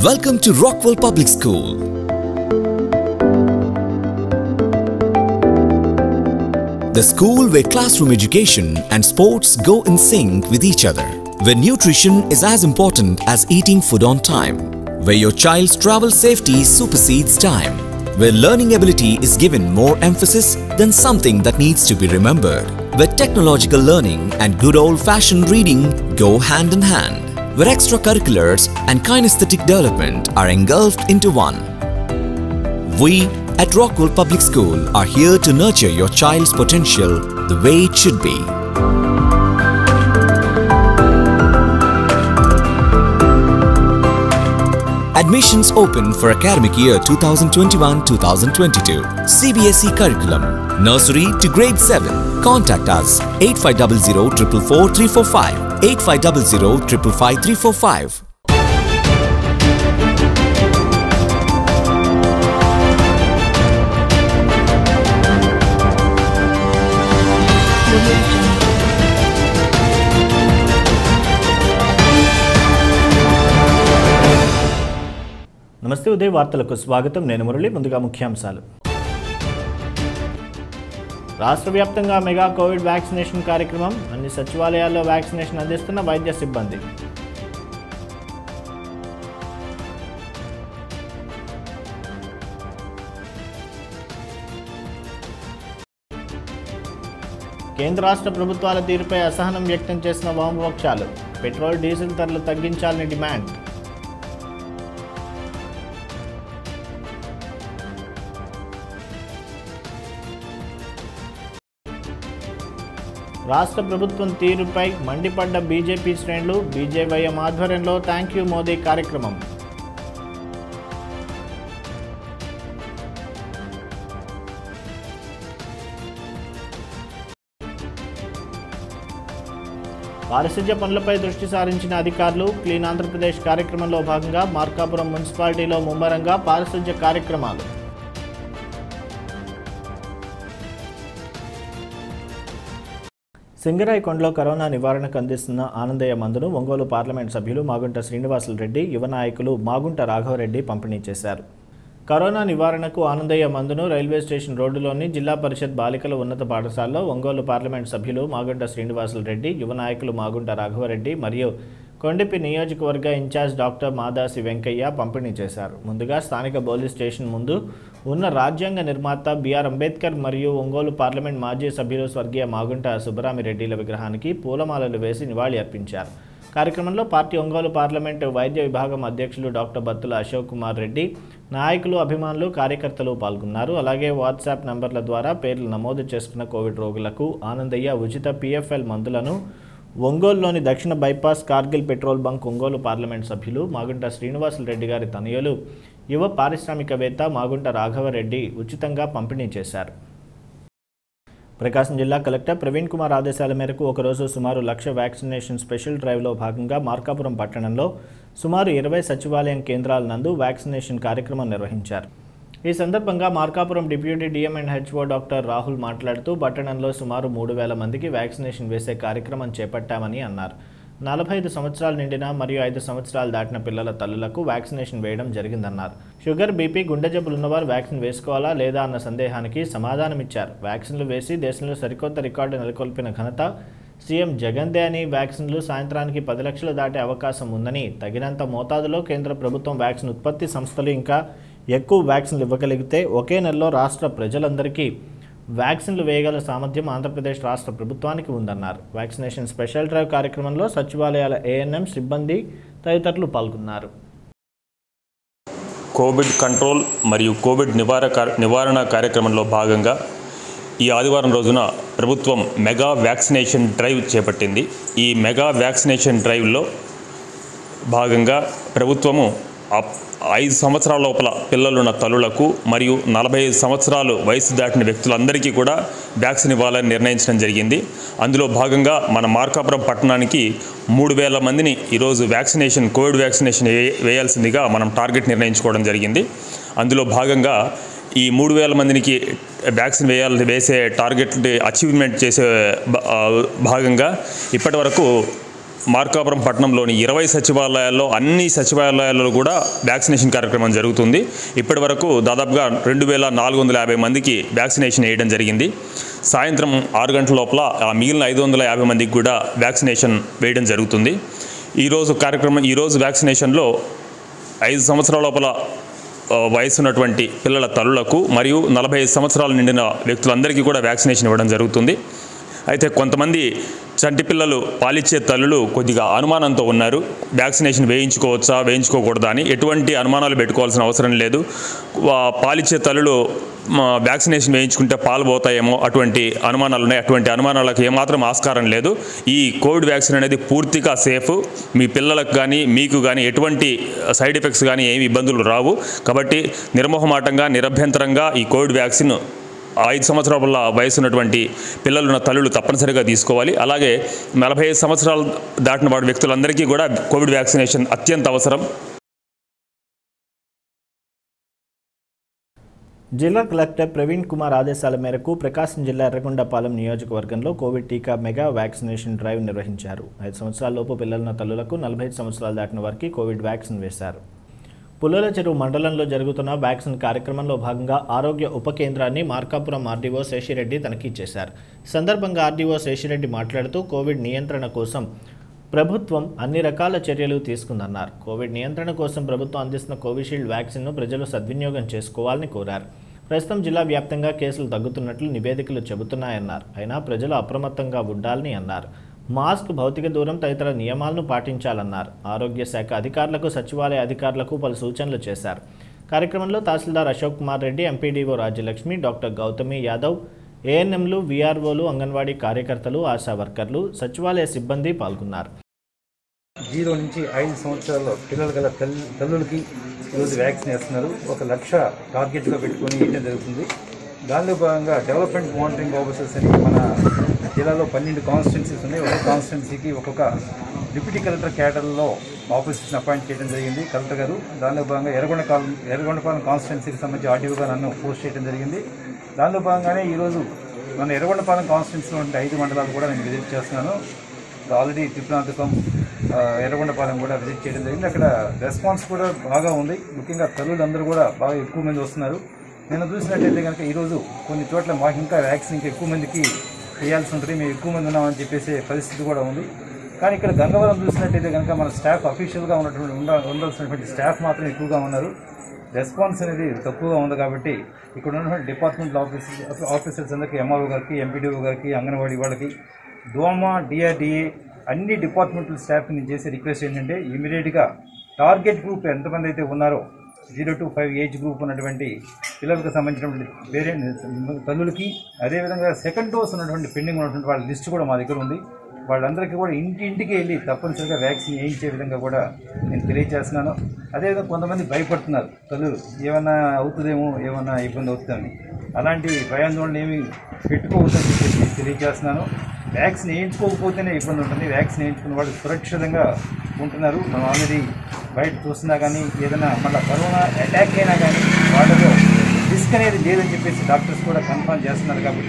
Welcome to Rockwell Public School. The school where classroom education and sports go in sync with each other. Where nutrition is as important as eating food on time. Where your child's travel safety supersedes time. Where learning ability is given more emphasis than something that needs to be remembered. Where technological learning and good old fashioned reading go hand in hand. Where extracurriculars and kinesthetic development are engulfed into one. We at Rockwell Public School are here to nurture your child's potential the way it should be. Admissions open for academic year 2021-2022. CBSE curriculum. Nursery to grade 7. Contact us 8500 444 345 8500 555 345. నమస్తే ఉదయ్ వార్తలకు స్వాగతం నేను మురళి ముందుగా ముఖ్యాంశాలు రాష్ట్ర వ్యాప్తంగా mega Covid vaccination కార్యక్రమం అన్ని సచివాలయాల్లో వ్యాక్సినేషన్ అందిస్తున్న వైద్య సిబ్బంది కేంద్ర రాష్ట్ర ప్రభుత్వాల తీరుపై అసహనం వ్యక్తం చేసిన వామపక్షాలు పెట్రోల్ డీజిల్ ధరలు తగ్గించాలని డిమాండ్ రాష్ట్ర ప్రభుత్వం తీరుపై మండిపడ్డ బీజేపీ శ్రేణులు బీజేవైఎం ఆధ్వర్యంలో థ్యాంక్ యూ మోదీ కార్యక్రమం పారిశుధ్య పనులపై దృష్టి సారించిన అధికారులు క్లీన్ ఆంధ్రప్రదేశ్ కార్యక్రమంలో భాగంగా మార్కాపురం మున్సిపాలిటీలో ముమ్మరంగా పారిశుధ్య కార్యక్రమాలు సింగరాయకొండలో కరోనా నివారణకు అందిస్తున్న ఆనందయ్య మందును ఒంగోలు పార్లమెంట్ సభ్యులు మాగుంట శ్రీనివాసులు రెడ్డి యువ నాయకులు మాగుంట రాఘవరెడ్డి పంపిణీ చేశారు కరోనా నివారణకు ఆనందయ్య మందును రైల్వే స్టేషన్ రోడ్డులోని జిల్లా పరిషత్ బాలికల ఉన్నత పాఠశాలలో ఒంగోలు పార్లమెంట్ సభ్యులు మాగుంట శ్రీనివాసులు రెడ్డి యువ నాయకులు మాగుంట రాఘవరెడ్డి మరియు కొండిపి నియోజకవర్గ ఇన్ఛార్జ్ డాక్టర్ మాదాసి వెంకయ్య పంపిణీ చేశారు ముందుగా స్థానిక పోలీస్ స్టేషన్ ముందు ఉన్న రాజ్యాంగ నిర్మాత బిఆర్ అంబేద్కర్ మరియు ఒంగోలు పార్లమెంట్ మాజీ సభ్యులు స్వర్గీయ మాగుంట సుబ్బరామిరెడ్డిల విగ్రహానికి పూలమాలలు వేసి నివాళి అర్పించారు కార్యక్రమంలో పార్టీ ఒంగోలు పార్లమెంటు వైద్య విభాగం అధ్యక్షులు డాక్టర్ బత్తుల అశోక్ కుమార్ రెడ్డి నాయకులు అభిమానులు కార్యకర్తలు పాల్గొన్నారు అలాగే వాట్సాప్ నంబర్ల ద్వారా పేర్లు నమోదు చేసుకున్న కోవిడ్ రోగులకు ఆనందయ్య ఉచిత పిఎఫ్ఎల్ మందులను ఒంగోలులోని దక్షిణ bypass Kargil petrol bunk Ongole parliament సభ్యులు మాగుంట శ్రీనివాసులు రెడ్డి గారి తనయులు యువ పారిశ్రామికవేత్త మాగుంట రాఘవరెడ్డి ఉచితంగా పంపిణీ చేశారు ప్రకాశం జిల్లా కలెక్టర్ ప్రవీణ్ కుమార్ ఆదేశాల మేరకు ఒకరోజు సుమారు లక్ష వ్యాక్సినేషన్ స్పెషల్ డ్రైవ్లో భాగంగా మార్కాపురం పట్టణంలో సుమారు ఇరవై సచివాలయం కేంద్రాల నందు వ్యాక్సినేషన్ కార్యక్రమం నిర్వహించారు ఈ సందర్భంగా Markapuram deputy DM and HO doctor Rahul మాట్లాడుతూ పట్టణంలో సుమారు మూడు వేల మందికి వ్యాక్సినేషన్ వేసే కార్యక్రమం చేపట్టామని అన్నారు నలభై ఐదు సంవత్సరాలు నిండిన మరియు ఐదు సంవత్సరాలు దాటిన పిల్లల తల్లులకు వ్యాక్సినేషన్ వేయడం జరిగిందన్నారు షుగర్ బీపీ గుండె జబ్బులు ఉన్నవారు వ్యాక్సిన్ వేసుకోవాలా లేదా అన్న సందేహానికి సమాధానమిచ్చారు వ్యాక్సిన్లు వేసి దేశంలో సరికొత్త రికార్డు నెలకొల్పిన ఘనత సీఎం జగన్దే అని వ్యాక్సిన్లు సాయంత్రానికి పది లక్షలు దాటే అవకాశం ఉందని తగినంత మోతాదులో కేంద్ర ప్రభుత్వం వ్యాక్సిన్ ఉత్పత్తి సంస్థలు ఇంకా ఎక్కువ వ్యాక్సిన్లు ఇవ్వగలిగితే ఒకే నెలలో రాష్ట్ర ప్రజలందరికీ వ్యాక్సిన్లు వేయగల సామర్థ్యం ఆంధ్రప్రదేశ్ రాష్ట్ర ప్రభుత్వానికి ఉందన్నారు వ్యాక్సినేషన్ స్పెషల్ డ్రైవ్ కార్యక్రమంలో సచివాలయాల ఏఎన్ఎం సిబ్బంది తదితరులు పాల్గొన్నారు కోవిడ్ కంట్రోల్ మరియు కోవిడ్ నివారక నివారణ కార్యక్రమంలో భాగంగా ఈ ఆదివారం రోజున ప్రభుత్వం మెగా వ్యాక్సినేషన్ డ్రైవ్ చేపట్టింది ఈ మెగా వ్యాక్సినేషన్ డ్రైవ్లో భాగంగా ప్రభుత్వము అప్- ఐదు సంవత్సరాల లోపల పిల్లలున్న తల్లులకు మరియు నలభై ఐదు సంవత్సరాలు వయసు దాటిన వ్యక్తులందరికీ కూడా వ్యాక్సిన్ ఇవ్వాలని నిర్ణయించడం జరిగింది అందులో భాగంగా మన మార్కాపురం పట్టణానికి మూడు వేల మందిని ఈరోజు వ్యాక్సినేషన్ కోవిడ్ వ్యాక్సినేషన్ వే- వేయాల్సిందిగా మనం టార్గెట్ నిర్ణయించుకోవడం జరిగింది అందులో భాగంగా ఈ మూడు వేల మందికి వ్యాక్సిన్ వేయాలి వేసే టార్గెట్ అచీవ్మెంట్ చేసే భా- ఆ, భాగంగా ఇప్పటి వరకు మార్కాపురం పట్టణంలోని ఇరవై సచివాలయాల్లో అన్ని సచివాలయాల్లో కూడా వ్యాక్సినేషన్ కార్యక్రమం జరుగుతుంది ఇప్పటి వరకు దాదాపుగా రెండు వేల నాలుగు వందల యాభై మందికి వ్యాక్సినేషన్ వేయడం జరిగింది సాయంత్రం ఆరు గంటల లోపల ఆ మిగిలిన ఐదు వందల యాభై మందికి కూడా వ్యాక్సినేషన్ వేయడం జరుగుతుంది ఈరోజు కార్యక్రమం ఈరోజు వ్యాక్సినేషన్లో ఐదు సంవత్సరాల లోపల ఆ, వయసు ఉన్నటువంటి పిల్లల తల్లులకు మరియు నలభై ఐదు సంవత్సరాలు నిండిన వ్యక్తులందరికీ కూడా వ్యాక్సినేషన్ ఇవ్వడం జరుగుతుంది అయితే కొంతమంది చంటి పిల్లలు పాలిచ్చే తల్లులు కొద్దిగా అనుమానంతో ఉన్నారు వ్యాక్సినేషన్ వేయించుకోవచ్చా వేయించుకోకూడదా అని ఎటువంటి అనుమానాలు పెట్టుకోవాల్సిన అవసరం లేదు వా- పాలిచ్చే తల్లులు మా వ్యాక్సినేషన్ వేయించుకుంటే పాలు పోతాయేమో అటువంటి అనుమానాలు ఉన్నాయి అటువంటి అనుమానాలకు ఏమాత్రం ఆస్కారం లేదు ఈ కోవిడ్ వ్యాక్సిన్ అనేది పూర్తిగా సేఫ్ మీ పిల్లలకు కానీ మీకు కానీ ఎటువంటి సైడ్ ఎఫెక్ట్స్ కానీ ఏమి ఇబ్బందులు రావు కాబట్టి నిర్మోహమాటంగా నిరభ్యంతరంగా ఈ కోవిడ్ వ్యాక్సిన్ ఐదు సంవత్సరాల వయసు ఉన్నటువంటి పిల్లలున్న తల్లులు తప్పనిసరిగా తీసుకోవాలి అలాగే నలభై ఐదు సంవత్సరాలు దాటిన వాడి వ్యక్తులందరికీ కూడా కోవిడ్ వ్యాక్సినేషన్ అత్యంత అవసరం జిల్లా కలెక్టర్ ప్రవీణ్ కుమార్ ఆదేశాల మేరకు ప్రకాశం జిల్లా ఎర్రగొండపాలెం నియోజకవర్గంలో కోవిడ్ టీకా మెగా వ్యాక్సినేషన్ డ్రైవ్ నిర్వహించారు ఐదు సంవత్సరాల లోపు పిల్లలున్న తల్లులకు నలభై ఐదు సంవత్సరాలు దాటిన వారికి కోవిడ్ వ్యాక్సిన్ వేశారు పుల్లల చెరువు మండలంలో జరుగుతున్న వ్యాక్సిన్ కార్యక్రమంలో భాగంగా ఆరోగ్య ఉప కేంద్రాన్ని మార్కాపురం ఆర్డీఓ శేషిరెడ్డి తనిఖీ చేశారు ఈ సందర్భంగా ఆర్డీఓ శేషిరెడ్డి మాట్లాడుతూ కోవిడ్ నియంత్రణ కోసం ప్రభుత్వం అన్ని రకాల చర్యలు తీసుకుందన్నారు కోవిడ్ నియంత్రణ కోసం ప్రభుత్వం అందిస్తున్న కోవిషీల్డ్ వ్యాక్సిన్ను ప్రజలు సద్వినియోగం చేసుకోవాలని కోరారు ప్రస్తుతం జిల్లా వ్యాప్తంగా కేసులు తగ్గుతున్నట్లు నివేదికలు చెబుతున్నాయన్నారు అయినా ప్రజలు అప్రమత్తంగా ఉండాలని అన్నారు మాస్క్ భౌతిక దూరం తదితర నియమాలను పాటించాలన్నారు ఆరోగ్య శాఖ అధికారులకు సచివాలయ అధికారులకు పలు సూచనలు చేశారు కార్యక్రమంలో తహసీల్దార్ అశోక్ కుమార్ రెడ్డి ఎంపీడీఓ రాజ్యలక్ష్మి డాక్టర్ గౌతమి యాదవ్ ఏఎన్ఎంలు వీఆర్ఓలు అంగన్వాడీ కార్యకర్తలు ఆశా వర్కర్లు సచివాలయ సిబ్బంది పాల్గొన్నారు జీరో నుంచి ఐదు సంవత్సరాల పిల్లలు గల తల్లి తల్లులకి ఈరోజు వ్యాక్సిన్ వేస్తున్నారు ఒక లక్ష టార్గెట్గా పెట్టుకొని వేయడం జరుగుతుంది దానిలో భాగంగా డెవలప్మెంట్ మానిటరింగ్ ఆఫీసర్స్ అని మన జిల్లాలో పన్నెండు కాన్స్టిట్యున్సీస్ ఉన్నాయి ఒక్కొక్క కాన్స్టిట్యున్సీకి ఒక్కొక్క డిప్యూటీ కలెక్టర్ క్యాడర్లో ఆఫీసర్స్ని అపాయింట్ చేయడం జరిగింది కలెక్టర్ గారు దానిలో భాగంగా ఎర్రగొండ కాలం ఎర్రగొండపాలెం కాన్స్టిట్యున్సీకి సంబంధించి ఆర్టీఓగా నన్ను పోస్ట్ చేయడం జరిగింది దానిలో భాగంగానే ఈరోజు మన ఎర్రగొండపాలెం కాన్స్టిట్యున్సీలో ఉండే ఐదు మండలాలు కూడా నేను విజిట్ చేస్తున్నాను ఆల్రెడీ త్రిపురాంతకం ఆ, ఎర్రగొండపాలెం కూడా విజిట్ చేయడం జరిగింది అక్కడ రెస్పాన్స్ కూడా బాగా ఉంది ముఖ్యంగా తల్లులందరూ కూడా బాగా ఎక్కువ మంది వస్తున్నారు నేను చూసినట్టయితే కనుక ఈరోజు కొన్ని చోట్ల మాకు ఇంకా వ్యాక్సిన్ ఇంకా ఎక్కువ మందికి వేయాల్సి ఉంటుంది మేము ఎక్కువ మంది ఉన్నామని చెప్పేసి పరిస్థితి కూడా ఉంది కానీ ఇక్కడ గంగవరం చూసినట్టయితే కనుక మన స్టాఫ్ అఫీషియల్గా ఉన్నటువంటి ఉండ ఉండాల్సినటువంటి స్టాఫ్ మాత్రం ఎక్కువగా ఉన్నారు రెస్పాన్స్ అనేది తక్కువగా ఉంది కాబట్టి ఇక్కడ ఉన్నటువంటి డిపార్ట్మెంట్ ఆఫీసర్స్ ఆఫీసర్స్ అందరికీ ఎంఆర్ఓ గారికి ఎంపీడీఓ గారికి అంగన్వాడీ వాళ్ళకి డోమా డిఆర్డిఏ అన్ని డిపార్ట్మెంటల్ స్టాఫ్ నేను చేసే రిక్వెస్ట్ ఏంటంటే ఇమీడియట్గా టార్గెట్ గ్రూప్ ఎంతమంది అయితే ఉన్నారో zero to five age group ఉన్నటువంటి పిల్లలకు సంబంధించినటువంటి పేరెంట్ తల్లులకి అదేవిధంగా సెకండ్ డోస్ ఉన్నటువంటి పెండింగ్ ఉన్నటువంటి వాళ్ళ లిస్ట్ కూడా మా దగ్గర ఉంది వాళ్ళందరికీ కూడా ఇంటి ఇంటికి వెళ్ళి తప్పనిసరిగా వ్యాక్సిన్ వేయించే విధంగా కూడా నేను తెలియజేస్తున్నాను అదేవిధంగా కొంతమంది భయపడుతున్నారు తల్లులు ఏమన్నా అవుతుందేమో ఏమన్నా ఇబ్బంది అవుతుందని అలాంటి భయాందోళన ఏమి పెట్టుకోవద్దని చెప్పేసి తెలియజేస్తున్నాను వ్యాక్సిన్ వేయించుకోకపోతేనే ఇబ్బంది ఉంటుంది వ్యాక్సిన్ వేయించుకున్న వాళ్ళు సురక్షితంగా ఉంటున్నారు మనం ఆల్రెడీ బయట చూస్తున్నా కానీ ఏదైనా మళ్ళీ కరోనా అటాక్ అయినా కానీ వాళ్ళలో రిస్క్ అనేది లేదని చెప్పేసి డాక్టర్స్ కూడా కన్ఫర్మ్ చేస్తున్నారు కాబట్టి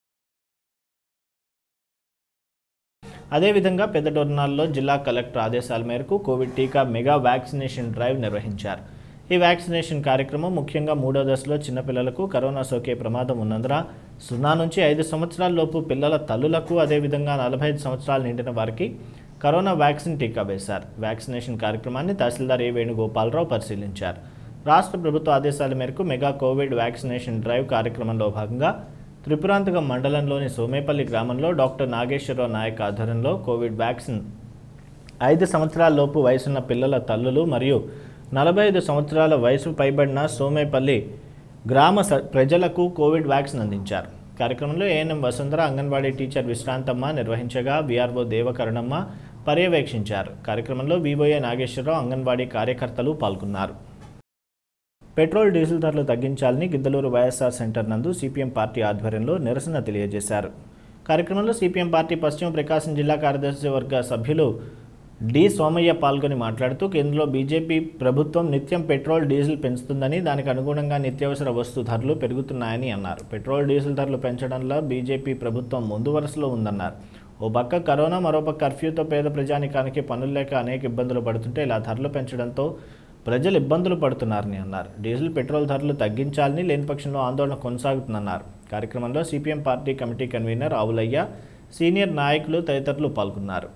అదేవిధంగా పెద్దడొర్నాల్లో జిల్లా కలెక్టర్ ఆదేశాల మేరకు కోవిడ్ టీకా మెగా వ్యాక్సినేషన్ డ్రైవ్ నిర్వహించారు ఈ వ్యాక్సినేషన్ కార్యక్రమం ముఖ్యంగా మూడో దశలో చిన్నపిల్లలకు కరోనా సోకే ప్రమాదం ఉన్నందున సున్నా నుంచి ఐదు సంవత్సరాల లోపు పిల్లల తల్లులకు అదేవిధంగా నలభై ఐదు సంవత్సరాలు నిండిన వారికి కరోనా వ్యాక్సిన్ టీకా వేశారు వ్యాక్సినేషన్ కార్యక్రమాన్ని తహసీల్దార్ ఏ వేణుగోపాలరావు పరిశీలించారు రాష్ట్ర ప్రభుత్వ ఆదేశాల మేరకు మెగా కోవిడ్ వ్యాక్సినేషన్ డ్రైవ్ కార్యక్రమంలో భాగంగా త్రిపురాంతకం మండలంలోని సోమేపల్లి గ్రామంలో డాక్టర్ నాగేశ్వరరావు నాయక్ ఆధ్వర్యంలో కోవిడ్ వ్యాక్సిన్ ఐదు సంవత్సరాల లోపు వయసున్న పిల్లల తల్లులు మరియు నలభై ఐదు సంవత్సరాల వయసు పైబడిన సోమేపల్లి గ్రామ స- ప్రజలకు కోవిడ్ వ్యాక్సిన్ అందించారు కార్యక్రమంలో ఏఎన్ఎం వసుంధర అంగన్వాడీ టీచర్ విశ్రాంతమ్మ నిర్వహించగా విఆర్ఓ దేవకరణమ్మ పర్యవేక్షించారు కార్యక్రమంలో వివోఏ నాగేశ్వరరావు అంగన్వాడీ కార్యకర్తలు పాల్గొన్నారు పెట్రోల్ డీజిల్ ధరలు తగ్గించాలని గిద్దలూరు వైఎస్ఆర్ సెంటర్ నందు సిపిఎం పార్టీ ఆధ్వర్యంలో నిరసన తెలియజేశారు కార్యక్రమంలో సిపిఎం పార్టీ పశ్చిమ ప్రకాశం జిల్లా కార్యదర్శి వర్గ సభ్యులు డి సోమయ్య పాల్గొని మాట్లాడుతూ కేంద్రంలో బీజేపీ ప్రభుత్వం నిత్యం పెట్రోల్ డీజిల్ పెంచుతుందని దానికి అనుగుణంగా నిత్యావసర వస్తు ధరలు పెరుగుతున్నాయని అన్నారు పెట్రోల్ డీజిల్ ధరలు పెంచడంలో బీజేపీ ప్రభుత్వం ముందు వరుసలో ఉందన్నారు ఓ పక్క కరోనా మరోపక్క కర్ఫ్యూతో పేద ప్రజానికానికి పనులు లేక అనేక ఇబ్బందులు పడుతుంటే ఇలా ధరలు పెంచడంతో ప్రజలు ఇబ్బందులు పడుతున్నారని అన్నారు డీజిల్ పెట్రోల్ ధరలు తగ్గించాలని లేని పక్షంలో ఆందోళన కొనసాగుతుందన్నారు కార్యక్రమంలో CPM party committee convener Avulayya senior నాయకులు తదితరులు పాల్గొన్నారు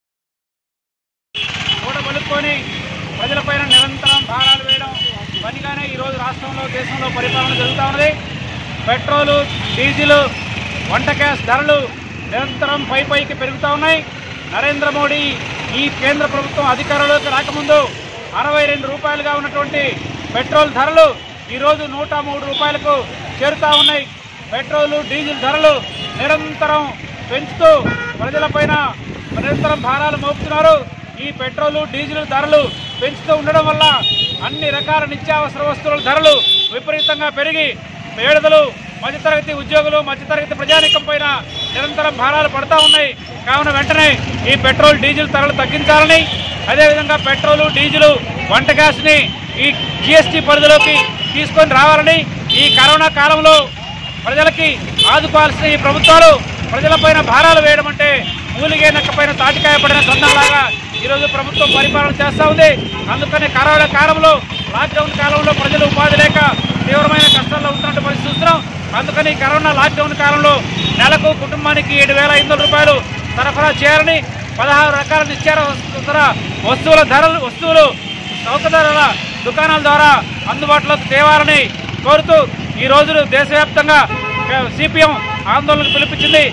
కూడబలుక్కొని ప్రజలపైన నిరంతరం భారాలు వేయడం పనిగానే ఈరోజు రాష్ట్రంలో దేశంలో పరిపాలన జరుగుతూ ఉన్నది పెట్రోలు డీజిల్ వంట గ్యాస్ ధరలు నిరంతరం పై పైకి పెరుగుతూ ఉన్నాయి నరేంద్ర మోడీ ఈ కేంద్ర ప్రభుత్వం అధికారంలోకి రాకముందు అరవై రెండు రూపాయలుగా ఉన్నటువంటి పెట్రోల్ ధరలు ఈరోజు నూట మూడు రూపాయలకు చేరుతా ఉన్నాయి పెట్రోలు డీజిల్ ధరలు నిరంతరం పెంచుతూ ప్రజలపైన నిరంతరం భారాలు మోపుతున్నారు ఈ పెట్రోలు డీజిల్ ధరలు పెంచుతూ ఉండడం వల్ల అన్ని రకాల నిత్యావసర వస్తువుల ధరలు విపరీతంగా పెరిగి పేదలు మధ్యతరగతి ఉద్యోగులు మధ్యతరగతి ప్రజానికం పైన నిరంతరం భారాలు పడతా ఉన్నాయి కావున వెంటనే ఈ పెట్రోల్ డీజిల్ ధరలు తగ్గించాలని అదేవిధంగా పెట్రోలు డీజిల్ వంట గ్యాస్ని ఈ జిఎస్టీ పరిధిలోకి తీసుకొని రావాలని ఈ కరోనా కాలంలో ప్రజలకి ఆదుకోవాల్సిన ఈ ప్రభుత్వాలు ప్రజలపైన భారాలు వేయడం అంటే మూలిగే నక్కపైన తాటికాయ పడిన సొంతంలాగా ఈరోజు ప్రభుత్వం పరిపాలన చేస్తూ ఉంది అందుకని కరోనా కాలంలో లాక్డౌన్ కాలంలో ప్రజలు ఉపాధి లేక తీవ్రమైన కష్టాల్లో ఉంటున్నట్టు పరిస్థితి చూస్తున్నాం అందుకని ఈ కరోనా లాక్డౌన్ కాలంలో నెలకు కుటుంబానికి ఏడు వేల ఐదు వందల రూపాయలు సరఫరా చేయాలని పదహారు రకాల నిత్యావసర వస్తువుల ధరలు వస్తువులు చౌక ధరల దుకాణాల ద్వారా అందుబాటులోకి తేవాలని కోరుతూ ఈ రోజు దేశవ్యాప్తంగా సిపిఎం ఆందోళనకు పిలిపించింది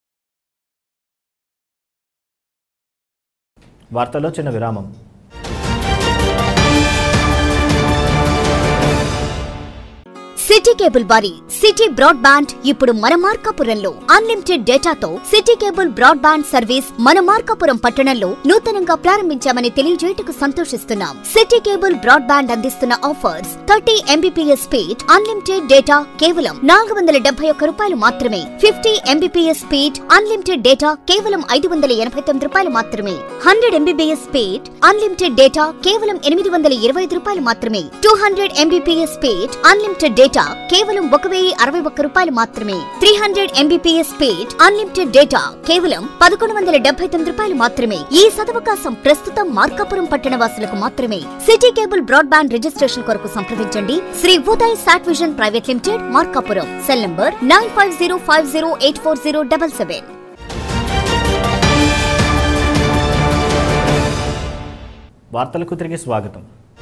వార్తలో చిన్న విరామం సిటీ కేబుల్ వారి సిటీ బ్రాడ్ బ్యాండ్ ఇప్పుడు మన మార్కాపురంలో అన్లిమిటెడ్ డేటాతో city cable broadband service మన మార్కాపురం పట్టణంలో నూతనంగా ప్రారంభించామని తెలియజేయటకు సంతోషిస్తున్నాం సిటీ కేబుల్ బ్రాడ్ బ్యాండ్ అందిస్తున్న offers thirty Mbps speed unlimited data కేవలం నాలుగు వందల డెబ్బై ఒక్క రూపాయలు మాత్రమే fifty Mbps speed unlimited data కేవలం ఐదు వందల ఎనభై తొమ్మిది రూపాయలు మాత్రమే hundred Mbps speed unlimited data కేవలం ఎనిమిది వందల ఇరవై ఐదు రూపాయలు మాత్రమే two hundred Mbps speed unlimited data కేవలం ఒక వెయ్యి అరవై ఒక్క రూపాయలు మాత్రమే three hundred Mbps speed unlimited data కేవలం పదకొండు వందల డెబ్బై తొమ్మిది రూపాయలు మాత్రమే ఈ సదవకాశం ప్రస్తుతం మార్కాపురం పట్టణ వాసులకు మాత్రమే city cable broadband registration కొరకు సంప్రదించండి Shri Uday sat vision private limited Markapuram cell number nine five zero five zero eight four zero double seven వార్తలకు తిరిగి స్వాగతం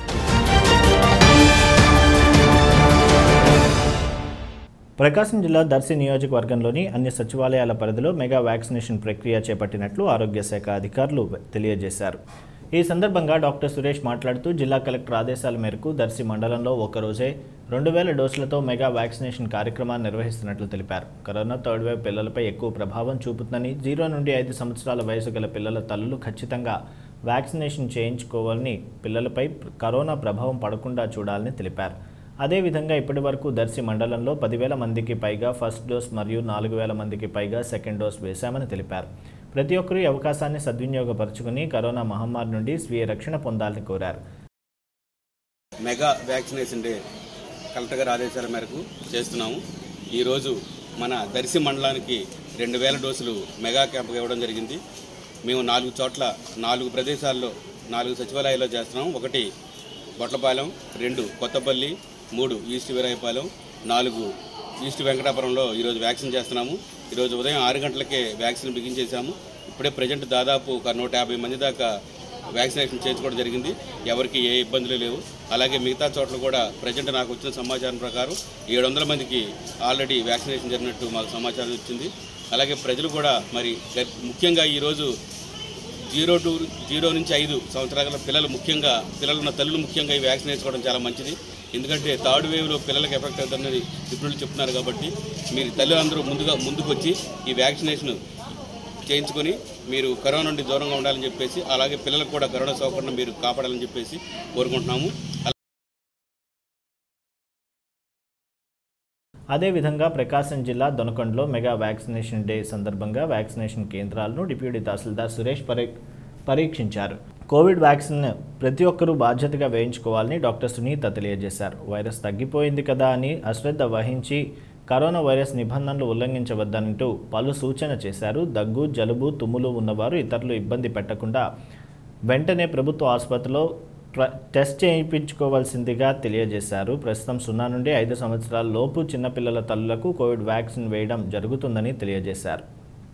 ప్రకాశం జిల్లా దర్శి నియోజకవర్గంలోని అన్ని సచివాలయాల పరిధిలో మెగా వ్యాక్సినేషన్ ప్రక్రియ చేపట్టినట్లు ఆరోగ్య శాఖ అధికారులు తెలియజేశారు ఈ సందర్భంగా డాక్టర్ సురేష్ మాట్లాడుతూ జిల్లా కలెక్టర్ ఆదేశాల మేరకు దర్శి మండలంలో ఒక్కరోజే రెండు వేల డోసులతో మెగా వ్యాక్సినేషన్ కార్యక్రమాన్ని నిర్వహిస్తున్నట్లు తెలిపారు కరోనా థర్డ్ వేవ్ పిల్లలపై ఎక్కువ ప్రభావం చూపుతుందని జీరో నుండి ఐదు సంవత్సరాల వయసు గల పిల్లల తల్లులు ఖచ్చితంగా వ్యాక్సినేషన్ చేయించుకోవాలని పిల్లలపై కరోనా ప్రభావం పడకుండా చూడాలని తెలిపారు అదేవిధంగా ఇప్పటి వరకు దర్శి మండలంలో పదివేల మందికి పైగా ఫస్ట్ డోస్ మరియు నాలుగు వేల మందికి పైగా సెకండ్ డోస్ వేశామని తెలిపారు ప్రతి ఒక్కరూ ఈ అవకాశాన్ని సద్వినియోగపరుచుకుని కరోనా మహమ్మారి నుండి స్వీయ రక్షణ పొందాలని కోరారు మెగా వ్యాక్సినేషన్ డే కలెక్టర్ గారి ఆదేశాల మేరకు చేస్తున్నాము ఈరోజు మన దర్శి మండలానికి రెండు వేల డోసులు మెగా క్యాంప్ ఇవ్వడం జరిగింది మేము నాలుగు చోట్ల నాలుగు ప్రదేశాల్లో నాలుగు సచివాలయాల్లో చేస్తున్నాం ఒకటి బొట్లపాలెం రెండు కొత్తపల్లి మూడు ఈస్ట్ వీరాయపాలెం నాలుగు ఈస్ట్ వెంకటాపురంలో ఈరోజు వ్యాక్సిన్ చేస్తున్నాము ఈరోజు ఉదయం ఆరు గంటలకే వ్యాక్సిన్ బిగించేశాము ఇప్పుడే ప్రజెంట్ దాదాపు ఒక నూట యాభై మంది దాకా వ్యాక్సినేషన్ చేయించుకోవడం జరిగింది ఎవరికి ఏ ఇబ్బందులు లేవు అలాగే మిగతా చోట్ల కూడా ప్రజెంట్ నాకు వచ్చిన సమాచారం ప్రకారం ఏడు వందల మందికి ఆల్రెడీ వ్యాక్సినేషన్ జరిగినట్టు మాకు సమాచారం వచ్చింది అలాగే ప్రజలు కూడా మరి గ- ముఖ్యంగా ఈరోజు జీరో టు జీరో నుంచి ఐదు సంవత్సరాల గల పిల్లలు ముఖ్యంగా పిల్లలు ఉన్న తల్లులు ముఖ్యంగా ఈ వ్యాక్సిన్ వేసుకోవడం చాలా మంచిది ఎందుకంటే థర్డ్ వేవ్లో పిల్లలకి ఎఫెక్ట్ అవుతుందని నిపుణులు చెప్తున్నారు కాబట్టి మీరు తల్లులందరూ ముందుగా ముందుకు వచ్చి ఈ వ్యాక్సినేషన్ చేయించుకొని మీరు కరోనా నుండి దూరంగా ఉండాలని చెప్పేసి అలాగే పిల్లలకు కూడా కరోనా సోకకుండా మీరు కాపాడాలని చెప్పేసి కోరుకుంటున్నాము అదేవిధంగా ప్రకాశం జిల్లా దొనకొండలో మెగా వ్యాక్సినేషన్ డే సందర్భంగా వ్యాక్సినేషన్ కేంద్రాలను డిప్యూటీ తహసీల్దార్ సురేష్ పరీ పరీక్షించారు కోవిడ్ వ్యాక్సిన్ ప్రతి ఒక్కరూ బాధ్యతగా వేయించుకోవాలని డాక్టర్ సునీత తెలియజేశారు వైరస్ తగ్గిపోయింది కదా అని అశ్రద్ధ వహించి కరోనా వైరస్ నిబంధనలు ఉల్లంఘించవద్దనంటూ పలు సూచన చేశారు దగ్గు జలుబు తుమ్ములు ఉన్నవారు ఇతరులు ఇబ్బంది పెట్టకుండా వెంటనే ప్రభుత్వ ఆసుపత్రిలో ట్ర- టెస్ట్ చేయించుకోవాల్సిందిగా తెలియజేశారు ప్రస్తుతం సున్నా నుండి ఐదు సంవత్సరాల లోపు చిన్నపిల్లల తల్లులకు కోవిడ్ వ్యాక్సిన్ వేయడం జరుగుతుందని తెలియజేశారు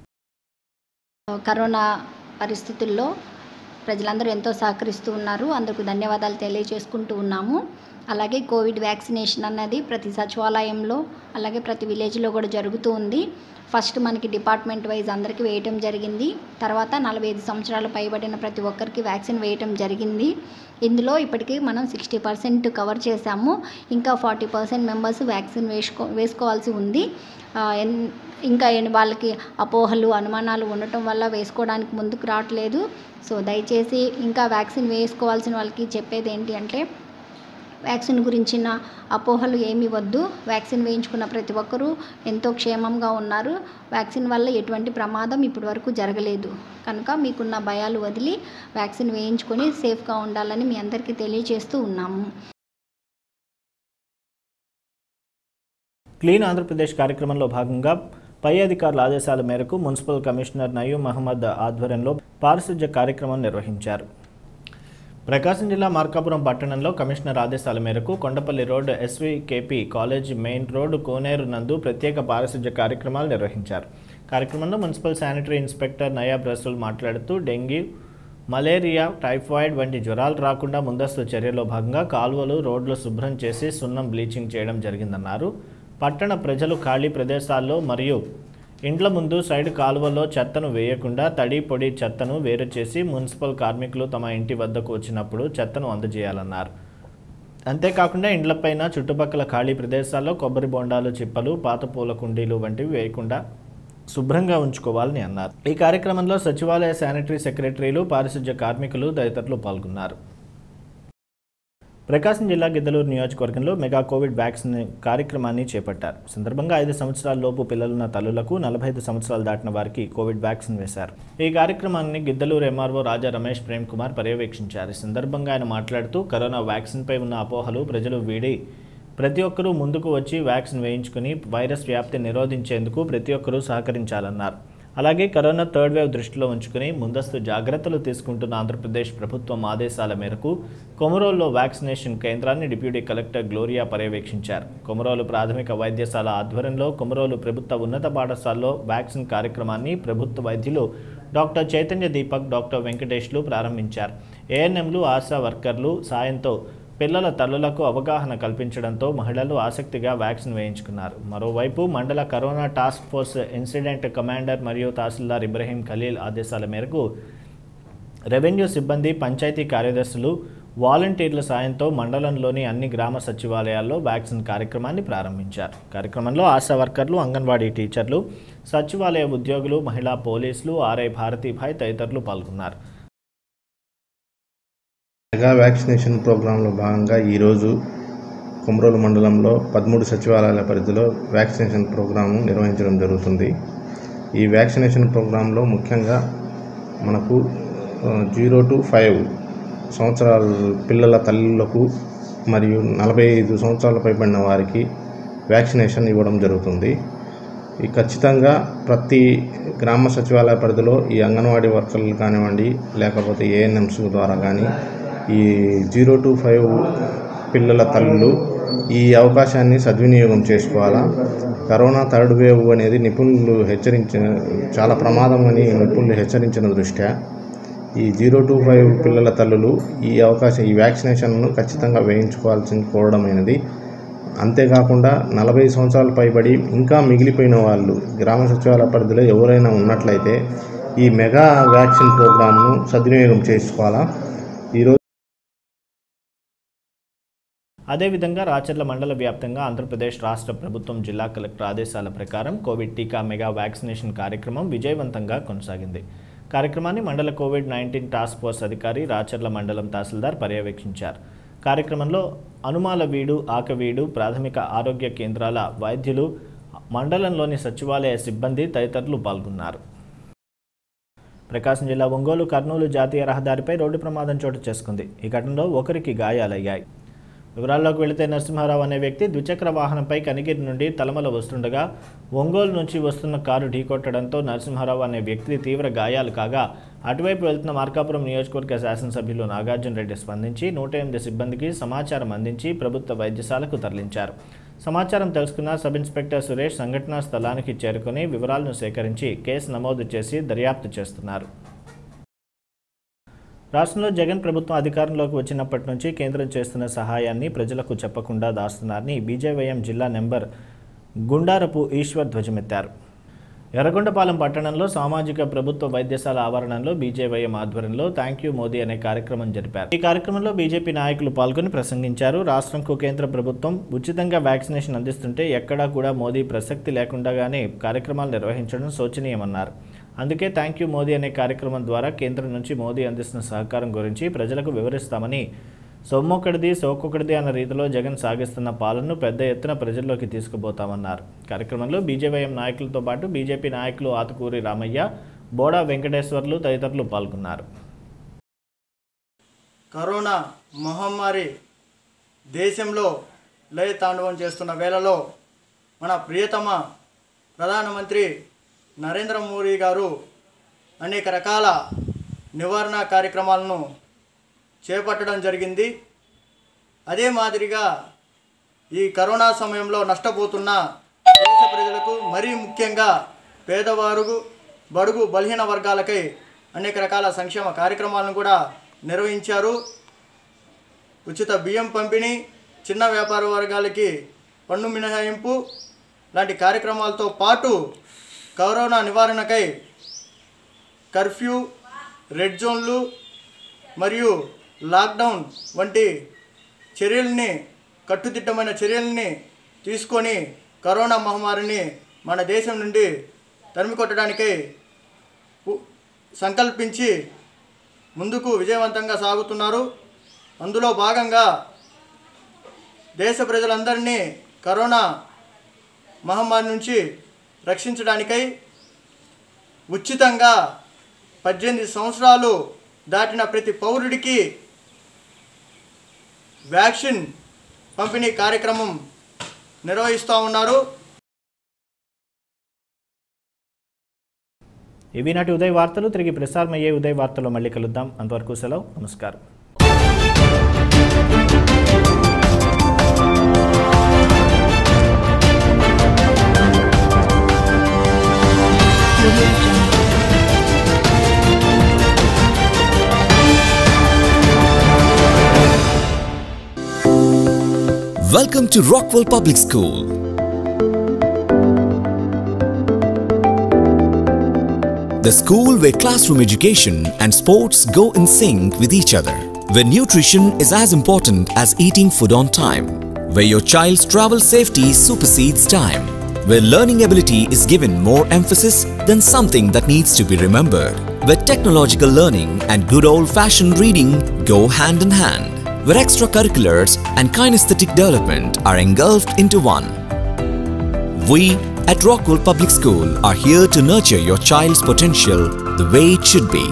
కరోనా పరిస్థితుల్లో ప్రజలందరూ ఎంతో సహకరిస్తూ ఉన్నారు అందుకు ధన్యవాదాలు తెలియజేసుకుంటూ ఉన్నాము అలాగే కోవిడ్ వ్యాక్సినేషన్ అన్నది ప్రతి సచివాలయంలో అలాగే ప్రతి విలేజ్లో కూడా జరుగుతూ ఉంది ఫస్ట్ మనకి డిపార్ట్మెంట్ వైజ్ అందరికీ వేయటం జరిగింది తర్వాత నలభై ఐదు సంవత్సరాలు పైబడిన ప్రతి ఒక్కరికి వ్యాక్సిన్ వేయటం జరిగింది ఇందులో ఇప్పటికీ మనం సిక్స్టీ పర్సెంట్ కవర్ చేశాము ఇంకా ఫార్టీ పర్సెంట్ మెంబర్స్ వ్యాక్సిన్ వేసుకో వేసుకోవాల్సి ఉంది ఆ, ఎన్- ఇంకా ఎన్- వాళ్ళకి అపోహలు అనుమానాలు ఉండటం వల్ల వేసుకోవడానికి ముందుకు రావట్లేదు సో దయచేసి ఇంకా వ్యాక్సిన్ వేసుకోవాల్సిన వాళ్ళకి చెప్పేది ఏంటి అంటే వ్యాక్సిన్ గురించిన అపోహలు ఏమీ వద్దు వ్యాక్సిన్ వేయించుకున్న ప్రతి ఒక్కరూ ఎంతో క్షేమంగా ఉన్నారు వ్యాక్సిన్ వల్ల ఎటువంటి ప్రమాదం ఇప్పటి వరకు జరగలేదు కనుక మీకున్న భయాలు వదిలి వ్యాక్సిన్ వేయించుకొని సేఫ్గా ఉండాలని మీ అందరికీ తెలియజేస్తూ ఉన్నాము క్లీన్ ఆంధ్రప్రదేశ్ కార్యక్రమంలో భాగంగా పై అధికారుల ఆదేశాల మేరకు మున్సిపల్ కమిషనర్ నయీం మహమ్మద్ ఆధ్వర్యంలో పారిశుధ్య కార్యక్రమం నిర్వహించారు ప్రకాశం జిల్లా మార్కాపురం పట్టణంలో కమిషనర్ ఆదేశాల మేరకు Kondapalli road SVKP college main road Koneru నందు ప్రత్యేక పారిశుధ్య కార్యక్రమాలు నిర్వహించారు కార్యక్రమంలో municipal sanitary inspector Nayab Rasool మాట్లాడుతూ డెంగ్యూ మలేరియా టైఫాయిడ్ వంటి జ్వరాలు రాకుండా ముందస్తు చర్యలో భాగంగా కాలువలు రోడ్లు శుభ్రం చేసి సున్నం బ్లీచింగ్ చేయడం జరిగిందన్నారు పట్టణ ప్రజలు ఖాళీ ప్రదేశాల్లో మరియు ఇండ్ల ముందు సైడ్ కాలువలో చెత్తను వేయకుండా తడి పొడి చెత్తను వేరు చేసి మున్సిపల్ కార్మికులు తమ ఇంటి వద్దకు వచ్చినప్పుడు చెత్తను అందజేయాలన్నారు అంతేకాకుండా ఇండ్లపైన చుట్టుపక్కల ఖాళీ ప్రదేశాల్లో కొబ్బరి బొండాలు చిప్పలు పాత పూల కుండీలు వంటివి వేయకుండా శుభ్రంగా ఉంచుకోవాలని అన్నారు ఈ కార్యక్రమంలో సచివాలయ శానిటరీ సెక్రటరీలు పారిశుధ్య కార్మికులు తదితరులు పాల్గొన్నారు ప్రకాశం జిల్లా గిద్దలూరు నియోజకవర్గంలో మెగా కోవిడ్ వ్యాక్సిన్ కార్యక్రమాన్ని చేపట్టారు ఈ సందర్భంగా ఐదు సంవత్సరాల లోపు పిల్లలున్న తల్లులకు నలభై ఐదు సంవత్సరాలు దాటిన వారికి కోవిడ్ వ్యాక్సిన్ వేశారు ఈ కార్యక్రమాన్ని గిద్దలూరు ఎంఆర్ఓ రాజా రమేష్ ప్రేమ్ కుమార్ పర్యవేక్షించారు ఈ సందర్భంగా ఆయన మాట్లాడుతూ కరోనా వ్యాక్సిన్పై ఉన్న అపోహలు ప్రజలు వీడి ప్రతి ఒక్కరూ ముందుకు వచ్చి వ్యాక్సిన్ వేయించుకుని వైరస్ వ్యాప్తి నిరోధించేందుకు ప్రతి ఒక్కరూ సహకరించాలన్నారు అలాగే కరోనా థర్డ్ వేవ్ దృష్టిలో ఉంచుకుని ముందస్తు జాగ్రత్తలు తీసుకుంటున్న ఆంధ్రప్రదేశ్ ప్రభుత్వం ఆదేశాల మేరకు కొమరోల్లో వ్యాక్సినేషన్ కేంద్రాన్ని డిప్యూటీ కలెక్టర్ గ్లోరియా పర్యవేక్షించారు కొమరోలు ప్రాథమిక వైద్యశాల ఆధ్వర్యంలో కొమరోలు ప్రభుత్వ ఉన్నత పాఠశాలలో వ్యాక్సిన్ కార్యక్రమాన్ని ప్రభుత్వ వైద్యులు డాక్టర్ చైతన్య దీపక్ డాక్టర్ వెంకటేష్లు ప్రారంభించారు ఏఎన్ఎంలు ఆశా వర్కర్లు సాయంతో పిల్లల తల్లులకు అవగాహన కల్పించడంతో మహిళలు ఆసక్తిగా వ్యాక్సిన్ వేయించుకున్నారు మరోవైపు మండల corona task force incident commander మరియు తహసీల్దార్ ఇబ్రహీం ఖలీల్ ఆదేశాల మేరకు రెవెన్యూ సిబ్బంది పంచాయతీ కార్యదర్శులు వాలంటీర్ల సాయంతో మండలంలోని అన్ని గ్రామ సచివాలయాల్లో వ్యాక్సిన్ కార్యక్రమాన్ని ప్రారంభించారు కార్యక్రమంలో ఆశా వర్కర్లు అంగన్వాడీ టీచర్లు సచివాలయ ఉద్యోగులు మహిళా పోలీసులు ఆర్ఐ భారతీభాయ్ తదితరులు పాల్గొన్నారు మెగా వ్యాక్సినేషన్ ప్రోగ్రాంలో భాగంగా ఈరోజు కుమ్రోలు మండలంలో పదమూడు సచివాలయాల పరిధిలో వ్యాక్సినేషన్ ప్రోగ్రాము నిర్వహించడం జరుగుతుంది ఈ వ్యాక్సినేషన్ ప్రోగ్రాంలో ముఖ్యంగా మనకు ఆ, జీరో టు ఫైవ్ సంవత్సరాల పిల్లల తల్లులకు మరియు నలభై ఐదు సంవత్సరాల పైబడిన వారికి వ్యాక్సినేషన్ ఇవ్వడం జరుగుతుంది ఈ ఖచ్చితంగా ప్రతి గ్రామ సచివాలయ పరిధిలో ఈ అంగన్వాడీ వర్కర్లు కానివ్వండి లేకపోతే ఏఎన్ఎంస్ ద్వారా కానీ ఈ జీరో టు ఫైవ్ పిల్లల తల్లులు ఈ అవకాశాన్ని సద్వినియోగం చేసుకోవాలా కరోనా థర్డ్ వేవ్ అనేది నిపుణులు హెచ్చరించిన చాలా ప్రమాదం అని నిపుణులు హెచ్చరించిన దృష్ట్యా ఈ జీరో టు ఫైవ్ పిల్లల తల్లులు ఈ అవకాశం ఈ వ్యాక్సినేషన్ను ఖచ్చితంగా వేయించుకోవాల్సింది కోరడమైనది అంతేకాకుండా నలభై సంవత్సరాలు పైబడి ఇంకా మిగిలిపోయిన వాళ్ళు గ్రామ సచివాలయ పరిధిలో ఎవరైనా ఉన్నట్లయితే ఈ మెగా వ్యాక్సిన్ ప్రోగ్రామ్ను సద్వినియోగం చేసుకోవాలా ఈరోజు అదేవిధంగా రాచర్ల మండల వ్యాప్తంగా ఆంధ్రప్రదేశ్ రాష్ట్ర ప్రభుత్వం జిల్లా కలెక్టర్ ఆదేశాల ప్రకారం కోవిడ్ టీకా మెగా వ్యాక్సినేషన్ కార్యక్రమం విజయవంతంగా కొనసాగింది కార్యక్రమాన్ని మండల కోవిడ్ నైన్టీన్ టాస్క్ ఫోర్స్ అధికారి రాచర్ల మండలం తహసీల్దార్ పర్యవేక్షించారు కార్యక్రమంలో అనుమాల వీడు ఆకవీడు ప్రాథమిక ఆరోగ్య కేంద్రాల వైద్యులు మండలంలోని సచివాలయ సిబ్బంది తదితరులు పాల్గొన్నారు ప్రకాశం జిల్లా ఒంగోలు కర్నూలు జాతీయ రహదారిపై రోడ్డు ప్రమాదం చోటు చేసుకుంది ఈ ఘటనలో ఒకరికి గాయాలయ్యాయి వివరాల్లోకి వెళితే నరసింహారావు అనే వ్యక్తి ద్విచక్ర వాహనంపై కనిగిరి నుండి తలమల వస్తుండగా ఒంగోలు నుంచి వస్తున్న కారు ఢీకొట్టడంతో నరసింహారావు అనే వ్యక్తి తీవ్ర గాయాలు కాగా అటువైపు వెళ్తున్న మార్కాపురం నియోజకవర్గ శాసనసభ్యులు నాగార్జున రెడ్డి స్పందించి నూట ఎనిమిది సిబ్బందికి సమాచారం అందించి ప్రభుత్వ వైద్యశాలకు తరలించారు సమాచారం తెలుసుకున్న సబ్ ఇన్స్పెక్టర్ సురేష్ సంఘటనా స్థలానికి చేరుకుని వివరాలను సేకరించి కేసు నమోదు చేసి దర్యాప్తు చేస్తున్నారు రాష్ట్రంలో జగన్ ప్రభుత్వం అధికారంలోకి వచ్చినప్పటి నుంచి కేంద్రం చేస్తున్న సహాయాన్ని ప్రజలకు చెప్పకుండా దాస్తున్నారని బీజేవైఎం జిల్లా నెంబర్ గుండారపు ఈశ్వర్ ధ్వజమెత్తారు ఎర్రగొండపాలెం పట్టణంలో సామాజిక ప్రభుత్వ వైద్యశాల ఆవరణంలో బీజేవైఎం ఆధ్వర్యంలో థ్యాంక్ యూ మోదీ అనే కార్యక్రమం జరిపారు ఈ కార్యక్రమంలో బీజేపీ నాయకులు పాల్గొని ప్రసంగించారు రాష్ట్రంకు కేంద్ర ప్రభుత్వం ఉచితంగా వ్యాక్సినేషన్ అందిస్తుంటే ఎక్కడా కూడా మోదీ ప్రసక్తి లేకుండానే కార్యక్రమాలు నిర్వహించడం శోచనీయమన్నారు అందుకే థ్యాంక్ యూ మోదీ అనే కార్యక్రమం ద్వారా కేంద్రం నుంచి మోదీ అందిస్తున్న సహకారం గురించి ప్రజలకు వివరిస్తామని సొమ్మొక్కడిది సోకొకడిది అన్న రీతిలో జగన్ సాగిస్తున్న పాలనను పెద్ద ఎత్తున ప్రజల్లోకి తీసుకుపోతామన్నారు కార్యక్రమంలో బీజేవైఎం నాయకులతో పాటు బీజేపీ నాయకులు ఆతుకూరి రామయ్య బోడా వెంకటేశ్వర్లు తదితరులు పాల్గొన్నారు కరోనా మహమ్మారి దేశంలో లయ తాండవం చేస్తున్న వేళలో మన ప్రియతమ ప్రధానమంత్రి నరేంద్ర మోడీ గారు అనేక రకాల నివారణ కార్యక్రమాలను చేపట్టడం జరిగింది అదే మాదిరిగా ఈ కరోనా సమయంలో నష్టపోతున్న దేశ ప్రజలకు మరీ ముఖ్యంగా పేదవారు బడుగు బలహీన వర్గాలకై అనేక రకాల సంక్షేమ కార్యక్రమాలను కూడా నిర్వహించారు ఉచిత బియ్యం పంపిణీ చిన్న వ్యాపార వర్గాలకి పన్ను మినహాయింపు లాంటి కార్యక్రమాలతో పాటు కరోనా నివారణకై కర్ఫ్యూ రెడ్ జోన్లు మరియు లాక్డౌన్ వంటి చర్యల్ని కట్టుదిట్టమైన చర్యల్ని తీసుకొని కరోనా మహమ్మారిని మన దేశం నుండి తరిమి కొట్టడానికై పు- సంకల్పించి ముందుకు విజయవంతంగా సాగుతున్నారు అందులో భాగంగా దేశ ప్రజలందరినీ కరోనా మహమ్మారి నుంచి రక్షించడానికై ఉచితంగా పద్దెనిమిది సంవత్సరాలు దాటిన ప్రతి పౌరుడికి వ్యాక్సిన్ పంపిణీ కార్యక్రమం నిర్వహిస్తూ ఉన్నారు ఇవి నాటి ఉదయ్ వార్తలు తిరిగి ప్రసారమయ్యే ఉదయ్ వార్తల్లో మళ్ళీ కలుద్దాం అంతవరకు సెలవు నమస్కారం Welcome to Rockwell Public School. The school where classroom education and sports go in sync with each other. Where nutrition is as important as eating food on time. Where your child's travel safety supersedes time. Where learning ability is given more emphasis than something that needs to be remembered. Where technological learning and good old fashioned reading go hand in hand. Where extracurriculars and kinesthetic development are engulfed into one. We at Rockwell Public School are here to nurture your child's potential the way it should be.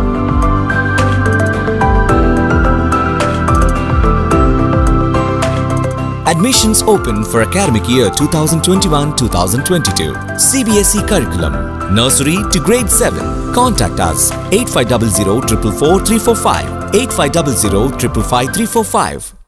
Admissions open for academic year 2021-2022. CBSE curriculum. Nursery to grade 7. Contact us 8500 444 345 8500 555 345.